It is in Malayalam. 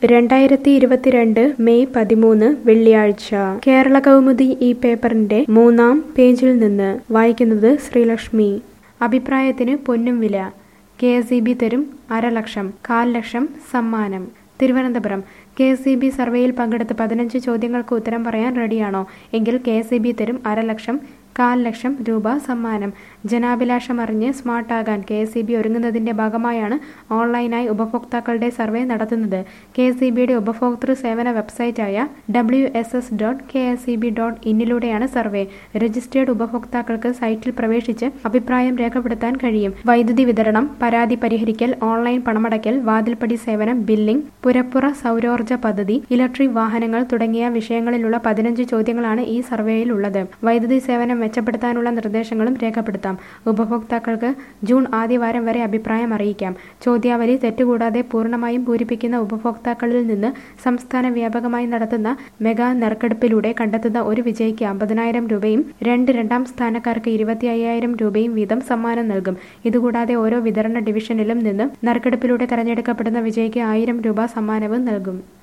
രണ്ടായിരത്തി ഇരുപത്തിരണ്ട് മെയ് പതിമൂന്ന് വെള്ളിയാഴ്ച കേരള കൗമുദി ഈ പേപ്പറിന്റെ മൂന്നാം പേജിൽ നിന്ന് വായിക്കുന്നത് ശ്രീലക്ഷ്മി അഭിപ്രായത്തിന് പൊന്നും വില കെ എസ് ഇ ബി തരും അരലക്ഷം കാൽ ലക്ഷം സമ്മാനം Thiruvananthapuram K S E B സർവേയിൽ പങ്കെടുത്ത് പതിനഞ്ച് ചോദ്യങ്ങൾക്ക് ഉത്തരം പറയാൻ റെഡിയാണോ എങ്കിൽ കെ എസ് ഇ ബി തരും അരലക്ഷം കാൽ ലക്ഷം രൂപ സമ്മാനം ജനാഭിലാഷം അറിഞ്ഞ് സ്മാർട്ടാകാൻ കെ എസ് ഇ ബി ഒരുങ്ങുന്നതിന്റെ ഭാഗമായാണ് ഓൺലൈനായി ഉപഭോക്താക്കളുടെ സർവേ നടത്തുന്നത് കെ എസ് ഇ ബിയുടെ ഉപഭോക്തൃ സേവന വെബ്സൈറ്റായ W S S dot K S E B dot ഇന്നിലൂടെയാണ് സർവേ രജിസ്റ്റേർഡ് ഉപഭോക്താക്കൾക്ക് സൈറ്റിൽ പ്രവേശിച്ച് അഭിപ്രായം രേഖപ്പെടുത്താൻ കഴിയും വൈദ്യുതി വിതരണം പരാതി പരിഹരിക്കൽ ഓൺലൈൻ പണമടയ്ക്കൽ വാതിൽപ്പടി സേവനം ബില്ലിംഗ് പുരപ്പുറ സൗരോർജ്ജ പദ്ധതി ഇലക്ട്രിക് വാഹനങ്ങൾ തുടങ്ങിയ വിഷയങ്ങളിലുള്ള പതിനഞ്ച് ചോദ്യങ്ങളാണ് ഈ സർവേയിൽ ഉള്ളത് വൈദ്യുതി സേവനം മെച്ചപ്പെടുത്താനുള്ള നിർദ്ദേശങ്ങളും രേഖപ്പെടുത്താം ഉപഭോക്താക്കൾക്ക് ജൂൺ ആദ്യവാരം വരെ അഭിപ്രായം അറിയിക്കാം ചോദ്യാവലി തെറ്റുകൂടാതെ പൂർണ്ണമായും പൂരിപ്പിക്കുന്ന ഉപഭോക്താക്കളിൽ നിന്ന് സംസ്ഥാന വ്യാപകമായി നടത്തുന്ന മെഗാ നറുക്കെടുപ്പിലൂടെ കണ്ടെത്തുന്ന ഒരു വിജയിക്ക് അമ്പതിനായിരം രൂപയും രണ്ട് രണ്ടാം സ്ഥാനക്കാർക്ക് ഇരുപത്തി അയ്യായിരം രൂപയും വീതം സമ്മാനം നൽകും ഇതുകൂടാതെ ഓരോ വിതരണ ഡിവിഷനിലും നിന്ന് നറുക്കെടുപ്പിലൂടെ തെരഞ്ഞെടുക്കപ്പെടുന്ന വിജയിക്ക് ആയിരം രൂപ സമ്മാനവും നൽകും